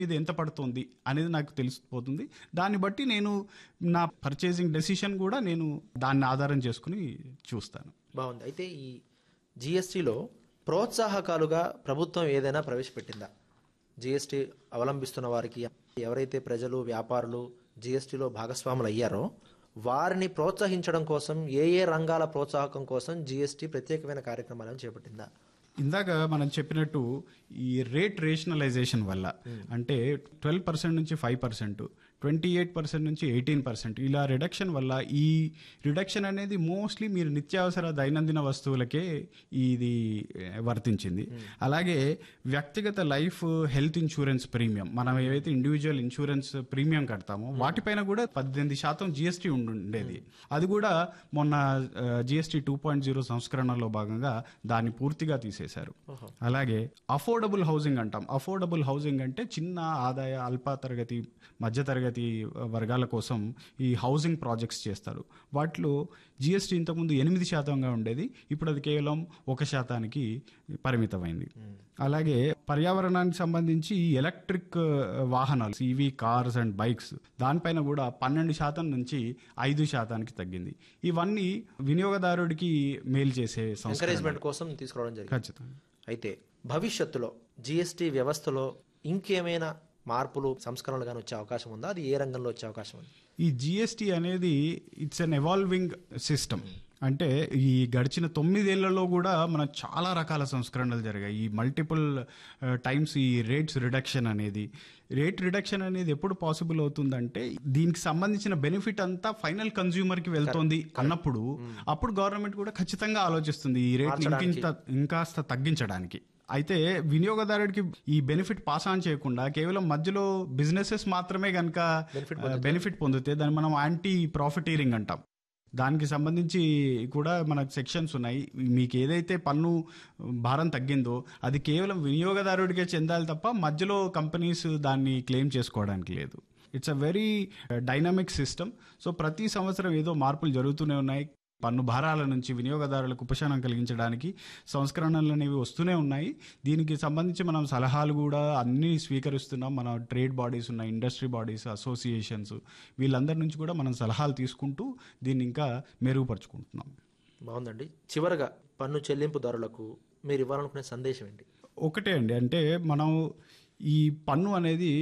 ఇది ఎంత పడుతుంది అనేది నాకు తెలిసిపోతుంది దాన్ని బట్టి నేను నా పర్చేసింగ్ డెసిషన్ కూడా నేను దాన్ని ఆధారం చేసుకుని చూస్తాను బాగుంది అయితే ఈ జిఎస్టీలో ప్రోత్సాహకాలుగా ప్రభుత్వం ఏదైనా ప్రవేశపెట్టిందా జిఎస్టీ అవలంబిస్తున్న వారికి ఎవరైతే ప్రజలు వ్యాపారులు జిఎస్టీలో భాగస్వాములు అయ్యారో వారిని ప్రోత్సహించడం కోసం ఏ ఏ రంగాల ప్రోత్సాహకం కోసం జిఎస్టీ ప్రత్యేకమైన కార్యక్రమాలను చేపట్టిందా ఇందాక మనం చెప్పినట్టు ఈ రేట్ రేషనలైజేషన్ వల్ల అంటే ట్వెల్వ్ పర్సెంట్ నుంచి five percent twenty eight percent నుంచి ఎయిటీన్ పర్సెంట్ ఇలా రిడక్షన్ వల్ల ఈ రిడక్షన్ అనేది మోస్ట్లీ మీరు నిత్యావసర దైనందిన వస్తువులకే ఇది ఏ, వర్తించింది అలాగే వ్యక్తిగత లైఫ్ హెల్త్ ఇన్సూరెన్స్ ప్రీమియం మనం ఏవైతే ఇండివిజువల్ ఇన్సూరెన్స్ ప్రీమియం కడతామో వాటిపైన కూడా పద్దెనిమిది శాతం జిఎస్టీ ఉండేది అది కూడా మొన్న జిఎస్టీ టూ పాయింట్ జీరో సంస్కరణలో భాగంగా దాన్ని పూర్తిగా తీసేశారు అలాగే అఫోర్డబుల్ హౌసింగ్ అంటాం అఫోర్డబుల్ హౌసింగ్ అంటే చిన్న ఆదాయ అల్ప తరగతి మధ్యతరగతి వర్గాల కోసం ఈ హౌసింగ్ ప్రాజెక్ట్స్ చేస్తారు వాటిలో జిఎస్టీ ఇంతకుముందు ఎనిమిది శాతంగా ఉండేది ఇప్పుడు అది కేవలం ఒక శాతానికి పరిమితమైంది అలాగే పర్యావరణానికి సంబంధించి ఈ ఎలక్ట్రిక్ వాహనాలు ఈవీ కార్స్ అండ్ బైక్స్ దానిపైన కూడా పన్నెండు శాతం నుంచి ఐదు శాతానికి తగ్గింది ఇవన్నీ వినియోగదారుడికి మేలు చేసే సంస్కరణ ఎంకరేజ్మెంట్ కోసం తీసుకురావడం జరిగింది ఖచ్చితంగా అయితే భవిష్యత్తులో జిఎస్టీ వ్యవస్థలో ఇంకేమైనా మార్పులు సంస్కరణలు కానీ వచ్చే అవకాశం ఉందా అది ఏ రంగంలో వచ్చే అవకాశం ఉంది ఈ జిఎస్టీ అనేది ఇట్స్ అన్ ఎవాల్వింగ్ సిస్టమ్ అంటే ఈ గడిచిన తొమ్మిదేళ్లలో కూడా మన చాలా రకాల సంస్కరణలు జరిగాయి ఈ మల్టిపుల్ టైమ్స్ ఈ రేట్స్ రిడక్షన్ అనేది రేట్ రిడక్షన్ అనేది ఎప్పుడు పాసిబుల్ అవుతుందంటే దీనికి సంబంధించిన బెనిఫిట్ అంతా ఫైనల్ కన్జ్యూమర్ కి వెళ్తోంది అన్నప్పుడు అప్పుడు గవర్నమెంట్ కూడా ఖచ్చితంగా ఆలోచిస్తుంది ఈ రేట్ ఇంకింత ఇంకాస్త తగ్గించడానికి అయితే వినియోగదారుడికి ఈ బెనిఫిట్ పాస్ ఆన్ చేయకుండా కేవలం మధ్యలో బిజినెసెస్ మాత్రమే కనుక బెనిఫిట్ పొందితే దాన్ని మనం యాంటీ ప్రాఫిటీరింగ్ అంటాం దానికి సంబంధించి కూడా మనకు సెక్షన్స్ ఉన్నాయి మీకు ఏదైతే పన్ను భారం తగ్గిందో అది కేవలం వినియోగదారుడికే చెందాలి తప్ప మధ్యలో కంపెనీస్ దాన్ని క్లెయిమ్ చేసుకోవడానికి లేదు it's a very dynamic system so ప్రతి సంవత్సరం ఏదో మార్పులు జరుగుతూనే ఉన్నాయి పన్ను భారాల నుంచి వినియోగదారులకు ఉపశమనం కలిగించడానికి సంస్కరణలు అనేవి వస్తూనే ఉన్నాయి దీనికి సంబంధించి మనం సలహాలు కూడా అన్నీ స్వీకరిస్తున్నాం మన ట్రేడ్ బాడీస్ ఉన్నాయి ఇండస్ట్రీ బాడీస్ అసోసియేషన్స్ వీళ్ళందరి నుంచి కూడా మనం సలహాలు తీసుకుంటూ దీన్ని ఇంకా మెరుగుపరుచుకుంటున్నాం బాగుందండి చివరగా పన్ను చెల్లింపుదారులకు మీరు ఇవ్వాలనుకునే సందేశం ఏంటి ఒకటే అండి అంటే మనం ఈ పన్ను అనేది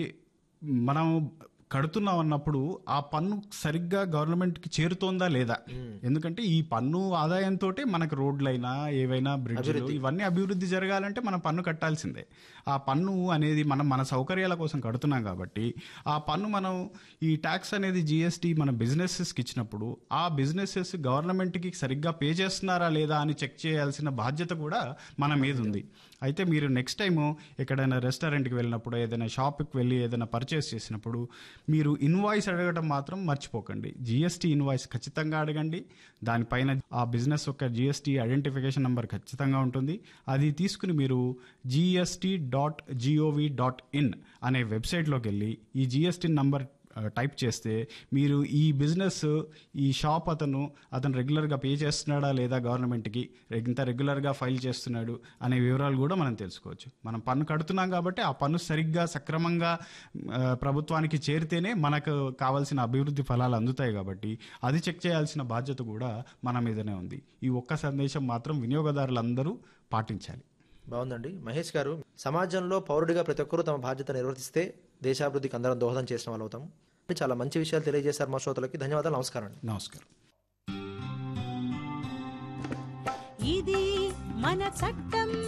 మనం కడుతున్నాం అన్నప్పుడు ఆ పన్ను సరిగ్గా గవర్నమెంట్కి చేరుతోందా లేదా ఎందుకంటే ఈ పన్ను ఆదాయంతో మనకు రోడ్లైనా ఏవైనా బ్రిడ్జ్లు ఇవన్నీ అభివృద్ధి జరగాలంటే మనం పన్ను కట్టాల్సిందే ఆ పన్ను అనేది మనం మన సౌకర్యాల కోసం కడుతున్నాం కాబట్టి ఆ పన్ను మనం ఈ ట్యాక్స్ అనేది జిఎస్టీ మన బిజినెసెస్కి ఇచ్చినప్పుడు ఆ బిజినెసెస్ గవర్నమెంట్కి సరిగ్గా పే చేస్తున్నారా లేదా అని చెక్ చేయాల్సిన బాధ్యత కూడా మన మీద ఉంది అయితే మీరు నెక్స్ట్ టైం ఎక్కడైనా రెస్టారెంట్కి వెళ్ళినప్పుడు ఏదైనా షాప్కి వెళ్ళి ఏదైనా పర్చేస్ చేసినప్పుడు మీరు ఇన్వాయిస్ అడగడం మాత్రం మర్చిపోకండి జిఎస్టీ ఇన్వాయిస్ ఖచ్చితంగా అడగండి దానిపైన ఆ బిజినెస్ యొక్క జిఎస్టీ ఐడెంటిఫికేషన్ నెంబర్ ఖచ్చితంగా ఉంటుంది అది తీసుకుని మీరు GST dot gov dot in అనే వెబ్సైట్లోకి వెళ్ళి ఈ జిఎస్టీ నంబర్ టైప్ చేస్తే మీరు ఈ బిజినెస్ ఈ షాప్ అతను అతను రెగ్యులర్గా పే చేస్తున్నాడా లేదా గవర్నమెంట్కి ఇంత రెగ్యులర్గా ఫైల్ చేస్తున్నాడు అనే వివరాలు కూడా మనం తెలుసుకోవచ్చు మనం పన్ను కడుతున్నాం కాబట్టి ఆ పన్ను సరిగ్గా సక్రమంగా ఆ, ప్రభుత్వానికి చేరితేనే మనకు కావాల్సిన అభివృద్ధి ఫలాలు అందుతాయి కాబట్టి అది చెక్ చేయాల్సిన బాధ్యత కూడా మన మీదనే ఉంది ఈ ఒక్క సందేశం మాత్రం వినియోగదారులందరూ పాటించాలి బాగుందండి మహేష్ గారు సమాజంలో పౌరుడిగా ప్రతి ఒక్కరూ తమ బాధ్యత నిర్వర్తిస్తే దేశాభివృద్ధికి అందరం దోహదం చేసిన వాళ్ళు అవుతాం చాలా మంచి విషయాలు తెలియజేశారు మా శ్రోతలకి ధన్యవాదాలు నమస్కారం అండి నమస్కారం ఇది మన చట్టం